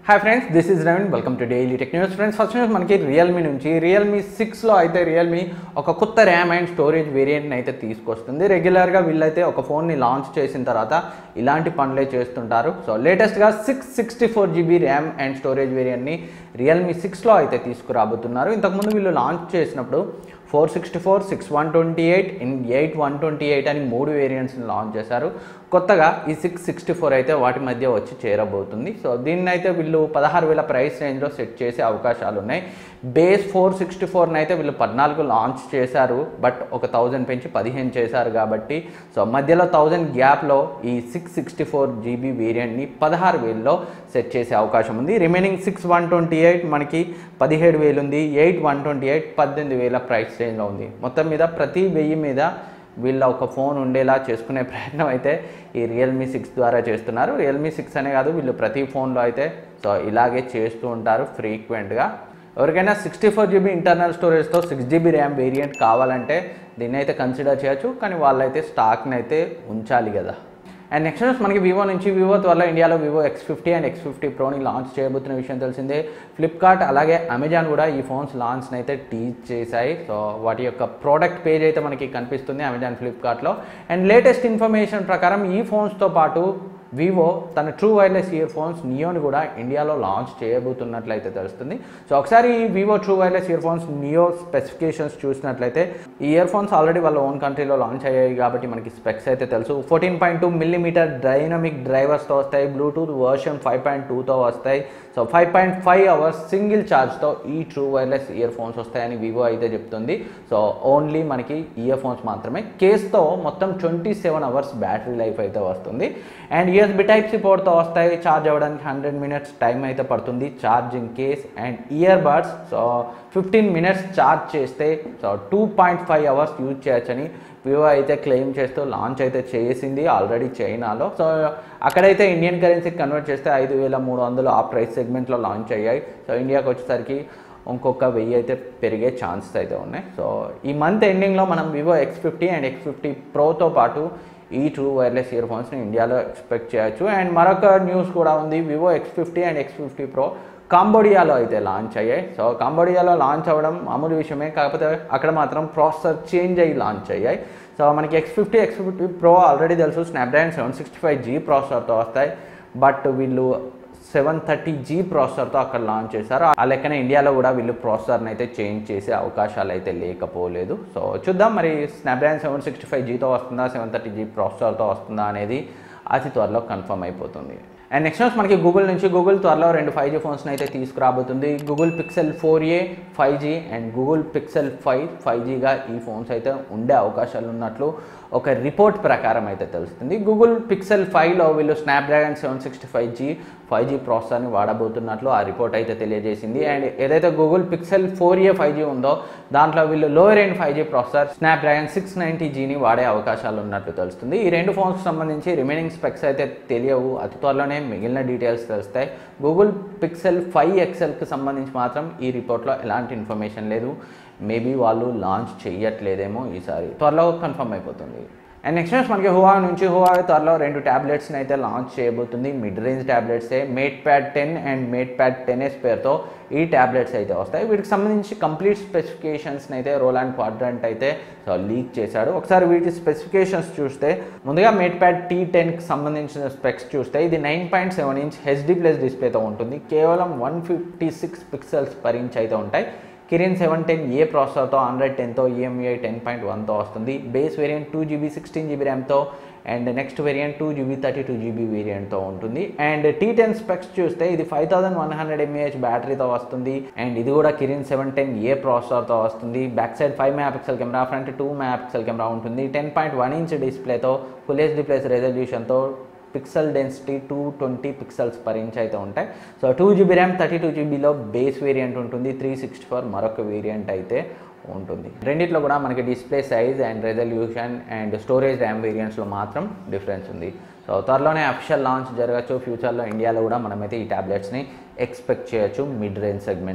hi friends this is Raveen welcome to daily tech news friends first news మనకి Realme నుంచి Realme సిక్స్లో అయితే Realme ఒక కొత్త ర్యామ్ అండ్ స్టోరేజ్ వేరియంట్ని అయితే తీసుకొస్తుంది రెగ్యులర్గా వీళ్ళైతే ఒక ఫోన్ని లాంచ్ చేసిన తర్వాత ఇలాంటి పనులే చేస్తుంటారు సో లేటెస్ట్గా six sixty four GB RAM and storage వేరియంట్ని రియల్మీ సిక్స్లో అయితే తీసుకురాబోతున్నారు ఇంతకుముందు వీళ్ళు లాంచ్ చేసినప్పుడు four sixty four six one twenty eight in eight one twenty eight అని మూడు వేరియంట్స్ని లాంచ్ చేశారు కొత్తగా ఈ సిక్స్ సిక్స్టీ ఫోర్ అయితే వాటి మధ్య వచ్చి చేరబోతుంది సో దీన్ని అయితే వీళ్ళు పదహారు వేల ప్రైస్ రేంజ్లో సెట్ చేసే అవకాశాలు ఉన్నాయి బేస్ ఫోర్ సిక్స్టీ ఫోర్ని అయితే వీళ్ళు పద్నాలుగు లాంచ్ చేశారు బట్ ఒక థౌజండ్ పెంచి పదిహేను చేశారు కాబట్టి సో మధ్యలో థౌజండ్ గ్యాప్లో ఈ సిక్స్ సిక్స్టీ ఫోర్ జీబీ వేరియంట్ని పదహారు వేలలో సెట్ చేసే అవకాశం ఉంది remaining six one twenty eight మనకి పదిహేడు వేలు ఉంది ఎయిట్ వన్ ట్వంటీ ఎయిట్ పద్దెనిమిది వేల ప్రైస్ రేంజ్లో ఉంది మొత్తం మీద ప్రతి వెయ్యి మీద వీళ్ళ ఒక ఫోన్ ఉండేలా చేసుకునే ప్రయత్నం అయితే ఈ రియల్మీ సిక్స్ ద్వారా చేస్తున్నారు రియల్మీ సిక్స్ అనే కాదు వీళ్ళు ప్రతి ఫోన్లో అయితే సో ఇలాగే చేస్తూ ఉంటారు ఫ్రీక్వెంట్గా ఎవరికైనా సిక్స్టీ ఫోర్ జీబీ ఇంటర్నల్ స్టోరేజ్తో సిక్స్ జీబీ ర్యామ్ వేరియంట్ కావాలంటే దీన్ని అయితే కన్సిడర్ చేయొచ్చు కానీ వాళ్ళైతే స్టాక్ని అయితే ఉంచాలి కదా అండ్ నెక్స్ట్ న్యూస్ మనకి వివో నుంచి వివో త్వరలో ఇండియాలో Vivo X fifty and X fifty ప్రోని లాంచ్ చేయబోతున్న విషయం తెలిసిందే ఫ్లిప్కార్ట్ అలాగే అమెజాన్ కూడా ఈ ఫోన్స్ లాంచ్ని అయితే టీచ్ చేశాయి సో వాటి యొక్క ప్రోడక్ట్ పేజ్ అయితే మనకి కనిపిస్తుంది అమెజాన్ ఫ్లిప్కార్ట్లో అండ్ లేటెస్ట్ ఇన్ఫర్మేషన్ ప్రకారం ఈ ఫోన్స్తో పాటు వివో తన ట్రూ వైర్లెస్ ఇయర్ ఫోన్స్ నియోని కూడా ఇండియాలో లాంచ్ చేయబోతున్నట్లయితే తెలుస్తుంది సో ఒకసారి ఈ Vivo true wireless earphones Neo specifications చూసినట్లయితే ఈ ఇయర్ ఫోన్స్ ఆల్రెడీ వాళ్ళ ఓన్ కంట్రీలో లాంచ్ అయ్యాయి కాబట్టి మనకి స్పెక్స్ అయితే తెలుసు fourteen point two millimetre dynamic డ్రైవర్స్తో వస్తాయి బ్లూటూత్ వర్షన్ ఫైవ్ పాయింట్ టూతో వస్తాయి so five point five hours single ఛార్జ్తో ఈ ట్రూ వైర్లెస్ ఇయర్ ఫోన్స్ వస్తాయని వివో అయితే చెప్తుంది సో ఓన్లీ మనకి ఇయర్ ఫోన్స్ మాత్రమే కేస్తో మొత్తం twenty seven hours battery life అయితే వస్తుంది అండ్ యూఎస్బి టైప్ సి పోర్ట్తో వస్తాయి ఛార్జ్ అవ్వడానికి హండ్రెడ్ మినిట్స్ టైం అయితే పడుతుంది charging case and earbuds so fifteen minutes charge చేస్తే so two point five hours use చేయొచ్చని వివో అయితే క్లెయిమ్ చేస్తూ లాంచ్ అయితే చేసింది ఆల్రెడీ చైనాలో సో అక్కడైతే ఇండియన్ కరెన్సీకి కన్వర్ట్ చేస్తే ఐదు వేల మూడు వందలు ఆ ప్రైస్ సెగ్మెంట్లో లాంచ్ అయ్యాయి సో ఇండియాకి వచ్చేసరికి ఇంకొక వెయ్యి అయితే పెరిగే ఛాన్సెస్ అయితే ఉన్నాయి సో ఈ మంత్ ఎండింగ్లో మనం Vivo X fifty and X fifty ప్రోతో పాటు ఈ ట్రూ వైర్లెస్ ఇయర్ ఫోన్స్ని ఇండియాలో ఎక్స్పెక్ట్ చేయొచ్చు అండ్ మరొక న్యూస్ కూడా ఉంది Vivo X fifty and X fifty pro కాంబోడియాలో అయితే లాంచ్ అయ్యాయి సో కాంబోడియాలో లాంచ్ అవ్వడం మామూలు విషయమే కాకపోతే అక్కడ మాత్రం ప్రాసెసర్ చేంజ్ అయ్యి లాంచ్ అయ్యాయి సో మనకి X fifty X fifty pro already తెలుసు Snapdragon seven sixty five G ప్రాసెసర్తో వస్తాయి బట్ వీళ్ళు సెవెన్ థర్టీ జీ ప్రాసెసర్తో అక్కడ లాంచ్ చేశారు ఆ లెక్కన ఇండియాలో కూడా వీళ్ళు ప్రాసెసర్ని అయితే చేంజ్ చేసే అవకాశాలు అయితే లేకపోలేదు సో చూద్దాం మరి స్నాప్డ్రాగన్ సెవెన్ సిక్స్టీ ఫైవ్ జీతో వస్తుందా సెవెన్ థర్టీ జీ ప్రాసెసర్తో వస్తుందా అనేది అతి త్వరలో కన్ఫర్మ్ అయిపోతుంది అండ్ నెక్స్ట్ న్యూస్ మనకి గూగుల్ నుంచి గూగుల్ త్వరలో రెండు ఫైవ్ జీ ఫోన్స్ని అయితే తీసుకురాబోతుంది Google Pixel four A five G and Google Pixel five five జీగా ఈ ఫోన్స్ అయితే ఉండే అవకాశాలు ఉన్నట్లు ఒక రిపోర్ట్ ప్రకారం అయితే తెలుస్తుంది గూగుల్ పిక్సెల్ ఫైవ్లో వీళ్ళు Snapdragon seven sixty five G five G ప్రాసెసర్ని వాడబోతున్నట్లు ఆ రిపోర్ట్ అయితే తెలియజేసింది అండ్ ఏదైతే Google Pixel four A five G ఉందో దాంట్లో వీళ్ళు lower end five G processor Snapdragon six ninety జీని వాడే అవకాశాలు ఉన్నట్లు తెలుస్తుంది ఈ రెండు ఫోన్స్కి సంబంధించి రిమైనింగ్ స్పెక్స్ అయితే తెలియవు అతి త్వరలోనే మిగిలిన డీటెయిల్స్ తెలుస్తాయి గూగుల్ పిక్సెల్ ఫైవ్ ఎక్సెల్కి సంబంధించి మాత్రం ఈ రిపోర్ట్లో ఎలాంటి ఇన్ఫర్మేషన్ లేదు మేబీ వాళ్ళు లాంచ్ చేయట్లేదేమో ఈసారి త్వరలో కన్ఫర్మ్ అయిపోతుంది అండ్ నెక్స్ట్ న్యూస్ మనకి హువా నుంచి హువా త్వరలో రెండు ట్యాబ్లెట్స్ని అయితే లాంచ్ చేయబోతుంది మిడ్ రేంజ్ ట్యాబ్లెట్సే MatePad ten and MatePad ten S పేరుతో ఈ ట్యాబ్లెట్స్ అయితే వస్తాయి వీటికి సంబంధించి కంప్లీట్ స్పెసిఫికేషన్స్ని అయితే రోల్ అండ్ క్వాడ్రంట్ అయితే సో లీక్ చేశాడు ఒకసారి వీటి స్పెసిఫికేషన్స్ చూస్తే ముందుగా మేట్ ప్యాడ్ టీ టెన్కి సంబంధించిన స్పెక్స్ చూస్తే ఇది nine point seven inch HD plus డిస్ప్లేతో ఉంటుంది కేవలం one fifty six pixels per inch అయితే ఉంటాయి కిరిన్ సెవెన్ టెన్ ఏ ప్రాసెసర్తో హండ్రెడ్ టెన్తో ఈఎంఐ టెన్ పాయింట్ వన్తో వస్తుంది base variant two GB sixteen GB ర్యామ్తో and next variant two GB thirty two GB వేరియంట్తో ఉంటుంది అండ్ టీ టెన్ స్పెక్స్ చూస్తే ఇది five thousand one hundred mAh బ్యాటరీతో వస్తుంది అండ్ ఇది కూడా కిరిన్ సెవెన్ టెన్ ఏ ప్రాసెసర్తో వస్తుంది back side five megapixel camera front two megapixel camera ఉంటుంది టెన్ పాయింట్ వన్ ఇంచ్ డిస్ప్లేతో ఫుల్ హెచ్డి ప్లస్ రెజల్యూషన్తో pixel density two twenty pixels per inch అయితే ఉంటాయి so two GB RAM thirty two జీబీలో base variant ఉంటుంది three sixty four మరొక variant అయితే ఉంటుంది రెండిట్లో కూడా మనకి display size and resolution and storage RAM వేరియంట్స్లో మాత్రం డిఫరెన్స్ ఉంది సో త్వరలోనే అఫిషియల్ లాంచ్ జరగచ్చు ఫ్యూచర్లో ఇండియాలో కూడా మనమైతే ఈ ట్యాబ్లెట్స్ని ఎక్స్పెక్ట్ చేయొచ్చు మిడ్ రేంజ్ సెగ్మెంట్లో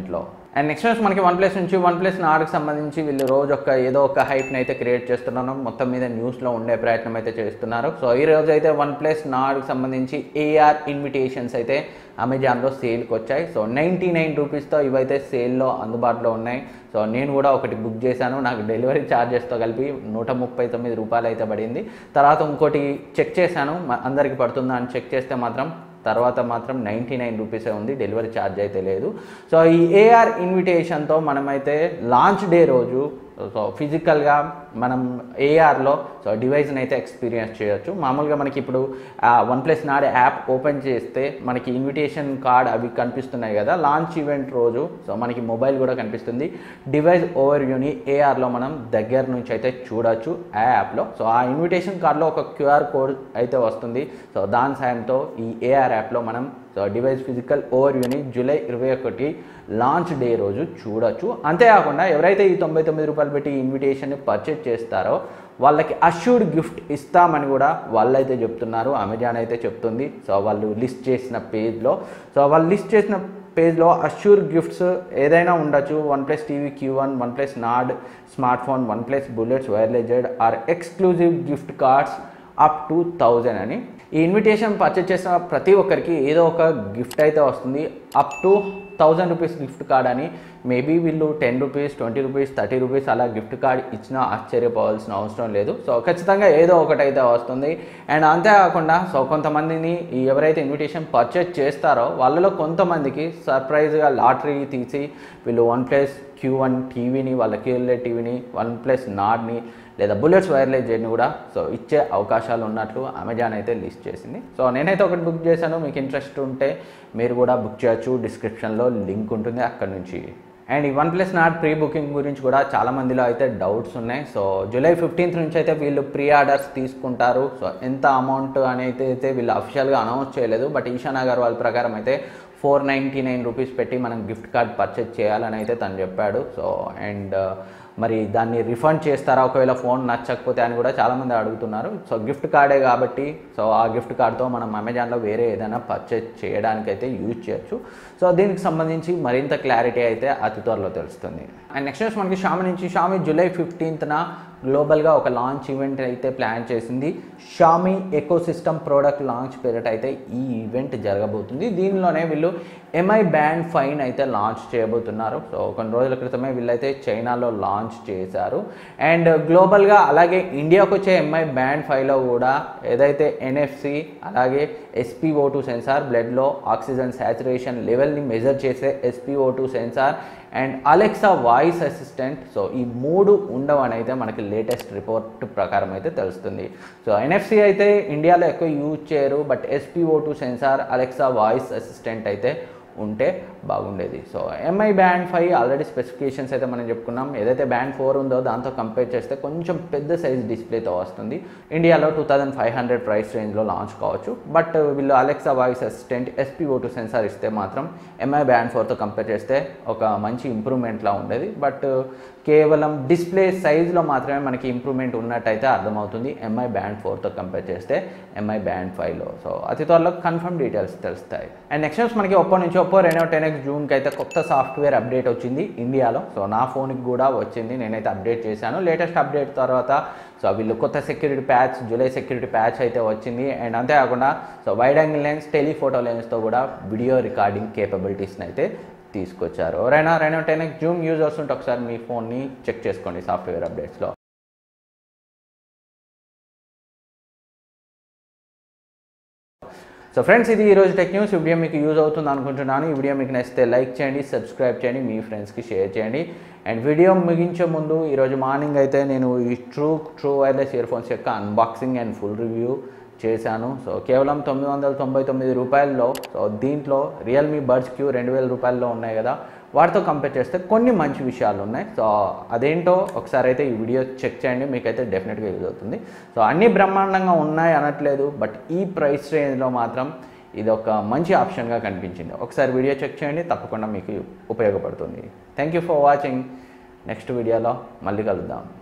అండ్ నెక్స్ట్ న్యూస్ మనకి వన్ ప్లస్ నుంచి వన్ ప్లస్ నాడుకు సంబంధించి వీళ్ళు రోజు ఒక ఏదో ఒక హైప్ని అయితే క్రియేట్ చేస్తున్నాను మొత్తం మీద న్యూస్లో ఉండే ప్రయత్నం అయితే చేస్తున్నారు సో ఈ రోజు అయితే వన్ ప్లస్ నాడుకు సంబంధించి ఏఆర్ ఇన్విటేషన్స్ అయితే అమెజాన్లో సేల్కి వచ్చాయి సో నైంటీ నైన్ రూపీస్తో ఇవైతే సేల్లో అందుబాటులో ఉన్నాయి సో నేను కూడా ఒకటి బుక్ చేశాను నాకు డెలివరీ ఛార్జెస్తో కలిపి నూట ముప్పై తొమ్మిది రూపాయలు అయితే పడింది తర్వాత ఇంకోటి చెక్ చేశాను మ- అందరికి పడుతుందా అని చెక్ చేస్తే మాత్రం తర్వాత మాత్రం నైంటీ నైన్ రూపీసే ఉంది డెలివరీ ఛార్జ్ అయితే లేదు సో ఈ ఏఆర్ ఇన్విటేషన్తో మనమైతే లాంచ్ డే రోజు సో ఫిజికల్గా మనం ఏఆర్లో సో డివైస్ని అయితే ఎక్స్పీరియన్స్ చేయొచ్చు మామూలుగా మనకి ఇప్పుడు one plus Nord app open చేస్తే మనకి ఇన్విటేషన్ కార్డ్ అవి కనిపిస్తున్నాయి కదా లాంచ్ ఈవెంట్ రోజు సో మనకి మొబైల్ కూడా కనిపిస్తుంది డివైస్ ఓవర్ వ్యూని ఏఆర్లో మనం దగ్గర నుంచి అయితే చూడొచ్చు ఆ యాప్లో సో ఆ ఇన్విటేషన్ కార్డ్లో ఒక క్యూఆర్ కోడ్ అయితే వస్తుంది సో దాని సాయంతో ఈ ఏఆర్ యాప్లో మనం సో డివైస్ ఫిజికల్ ఓవర్ వ్యూని జూలై ఇరవై ఒకటి లాంచ్ డే రోజు చూడొచ్చు అంతేకాకుండా ఎవరైతే ఈ తొంభై తొమ్మిది రూపాయలు పెట్టి ఈ ఇన్విటేషన్ని పర్చేజ్ చేస్తారో వాళ్ళకి అష్యూర్డ్ గిఫ్ట్ ఇస్తామని కూడా వాళ్ళైతే చెప్తున్నారు అమెజాన్ అయితే చెప్తుంది సో వాళ్ళు లిస్ట్ చేసిన పేజ్లో సో వాళ్ళు లిస్ట్ చేసిన పేజ్లో అష్యూర్ గిఫ్ట్స్ ఏదైనా ఉండొచ్చు one plus TV Q one one plus Nord smartphone one plus bullets wireless Z or exclusive gift cards up to thousand అని ఈ ఇన్విటేషన్ పర్చేస్ చేసిన ప్రతి ఒక్కరికి ఏదో ఒక గిఫ్ట్ అయితే వస్తుంది up to thousand rupees gift card అని మేబీ వీళ్ళు ten rupees twenty rupees thirty rupees అలా గిఫ్ట్ కార్డ్ ఇచ్చినా ఆశ్చర్యపోవాల్సిన అవసరం లేదు సో ఖచ్చితంగా ఏదో ఒకటి అయితే వస్తుంది అండ్ అంతేకాకుండా సో కొంతమందిని ఈ ఎవరైతే ఇన్విటేషన్ పర్చేస్ చేస్తారో వాళ్ళలో కొంతమందికి సర్ప్రైజ్గా లాటరీ తీసి వీళ్ళు వన్ ప్లస్ క్యూ వన్ టీవీని వాళ్ళ క్యూఎల్ఏ టీవీని వన్ ప్లస్ నాడ్ని లేదా బుల్లెట్స్ వైర్లెస్ జెడ్ని కూడా సో ఇచ్చే అవకాశాలు ఉన్నట్లు అమెజాన్ అయితే లిస్ట్ చేసింది సో నేనైతే ఒకటి బుక్ చేశాను మీకు ఇంట్రెస్ట్ ఉంటే మీరు కూడా బుక్ చేయొచ్చు డిస్క్రిప్షన్లో లింక్ ఉంటుంది అక్కడ నుంచి అండ్ ఈ one plus Nord pre booking గురించి కూడా చాలా మందిలో అయితే డౌట్స్ ఉన్నాయి సో జూలై ఫిఫ్టీన్త్ నుంచి అయితే వీళ్ళు ప్రీ ఆర్డర్స్ తీసుకుంటారు సో ఎంత అమౌంట్ అనేది అయితే వీళ్ళు అఫిషియల్గా అనౌన్స్ చేయలేదు బట్ ఈశాన్ అగర్వాల్ ప్రకారం అయితే ఫోర్ నైంటీ నైన్ రూపీస్ పెట్టి మనం గిఫ్ట్ కార్డ్ పర్చేజ్ చేయాలని అయితే తను చెప్పాడు సో అండ్ మరి దాన్ని రిఫండ్ చేస్తారా ఒకవేళ ఫోన్ నచ్చకపోతే అని కూడా చాలామంది అడుగుతున్నారు సో గిఫ్ట్ కార్డే కాబట్టి సో ఆ గిఫ్ట్ కార్డ్తో మనం అమెజాన్లో వేరే ఏదైనా పర్చేజ్ చేయడానికి అయితే యూజ్ చేయొచ్చు సో దీనికి సంబంధించి మరింత క్లారిటీ అయితే అతి త్వరలో తెలుస్తుంది అండ్ నెక్స్ట్ న్యూస్ మనకి షామి నుంచి షామి జూలై ఫిఫ్టీన్త్న గ్లోబల్గా ఒక లాంచ్ ఈవెంట్ అయితే ప్లాన్ చేసింది Xiaomi ecosystem product launch పేరిట అయితే ఈ ఈవెంట్ జరగబోతుంది దీనిలోనే వీళ్ళు ఎంఐ బ్యాండ్ ఫైన్ అయితే లాంచ్ చేయబోతున్నారు సో కొన్ని రోజుల క్రితమే వీళ్ళైతే చైనాలో లాంచ్ చేశారు అండ్ గ్లోబల్గా అలాగే ఇండియాకు వచ్చే ఎంఐ బ్యాండ్ ఫైవ్లో కూడా ఏదైతే ఎన్ఎఫ్సి అలాగే ఎస్పీఓ టూ సెన్సార్ బ్లడ్లో ఆక్సిజన్ శాచురేషన్ లెవెల్ని మెజర్ చేసే SPO two sensor and Alexa voice assistant so ఈ మూడు ఉండవని అయితే మనకి లేటెస్ట్ రిపోర్ట్ ప్రకారం అయితే తెలుస్తుంది సో ఎన్ఎఫ్సి అయితే ఇండియాలో ఎక్కువ యూజ్ చేయరు but SPO two sensor Alexa voice assistant అయితే ఉంటే బాగుండేది so MI band five already specifications అయితే మనం చెప్పుకున్నాం ఏదైతే బ్యాండ్ ఫోర్ ఉందో దాంతో కంపేర్ చేస్తే కొంచెం పెద్ద సైజ్ డిస్ప్లేతో వస్తుంది ఇండియాలో two thousand five hundred price రేంజ్లో లాంచ్ కావచ్చు బట్ వీళ్ళు Alexa voice assistant SPO two sensor ఇస్తే మాత్రం ఎంఐ బ్యాండ్ ఫోర్తో కంపేర్ చేస్తే ఒక మంచి ఇంప్రూవ్మెంట్లా ఉండేది బట్ కేవలం డిస్ప్లే సైజ్లో మాత్రమే మనకి ఇంప్రూవ్మెంట్ ఉన్నట్టయితే అర్థమవుతుంది ఎంఐ బ్యాండ్ ఫోర్తో కంపేర్ చేస్తే ఎంఐ బ్యాండ్ ఫైవ్లో సో అతి త్వరలో కన్ఫర్మ్ డీటెయిల్స్ తెలుస్తాయి అండ్ నెక్స్ట్ న్యూస్ మనకి ఒప్పో నుంచి ఒప్పో రెనో టెన్ ఎక్స్ జూన్కి అయితే కొత్త సాఫ్ట్వేర్ అప్డేట్ వచ్చింది ఇండియాలో సో నా ఫోన్కి కూడా వచ్చింది నేనైతే అప్డేట్ చేశాను లేటెస్ట్ అప్డేట్ తర్వాత సో వీళ్ళు కొత్త security patch July security patch అయితే వచ్చింది అండ్ అంతేకాకుండా so wide angle lens telephoto లెన్స్తో కూడా వీడియో రికార్డింగ్ కేపబిలిటీస్ని అయితే తీసుకొచ్చారు ఎవరైనా Reno ten X zoom users ఉంటే ఒకసారి మీ ఫోన్ని చెక్ చేసుకోండి సాఫ్ట్వేర్ అప్డేట్స్లో సో ఫ్రెండ్స్ ఇది ఈరోజు టెక్ న్యూస్ ఈ వీడియో మీకు యూజ్ అవుతుంది అనుకుంటున్నాను ఈ వీడియో మీకు నచ్చితే లైక్ చేయండి సబ్స్క్రైబ్ చేయండి మీ ఫ్రెండ్స్కి షేర్ చేయండి అండ్ వీడియో ముగించే ముందు ఈరోజు మార్నింగ్ అయితే నేను ఈ true true wireless earphones యొక్క అన్బాక్సింగ్ అండ్ ఫుల్ రివ్యూ చేశాను సో కేవలం తొమ్మిది వందల తొంభై తొమ్మిది రూపాయల్లో సో దీంట్లో రియల్మీ బడ్స్ క్యూ రెండు వేల రూపాయల్లో ఉన్నాయి కదా వాటితో కంపేర్ చేస్తే కొన్ని మంచి విషయాలు ఉన్నాయి సో అదేంటో ఒకసారి అయితే ఈ వీడియో చెక్ చేయండి మీకైతే డెఫినెట్గా యూజ్ అవుతుంది సో అన్నీ బ్రహ్మాండంగా ఉన్నాయి అనట్లేదు బట్ ఈ ప్రైస్ రేంజ్లో మాత్రం ఇది ఒక మంచి ఆప్షన్గా కనిపించింది ఒకసారి వీడియో చెక్ చేయండి తప్పకుండా మీకు ఉపయోగపడుతుంది thank you for watching next వీడియోలో మళ్ళీ కలుద్దాం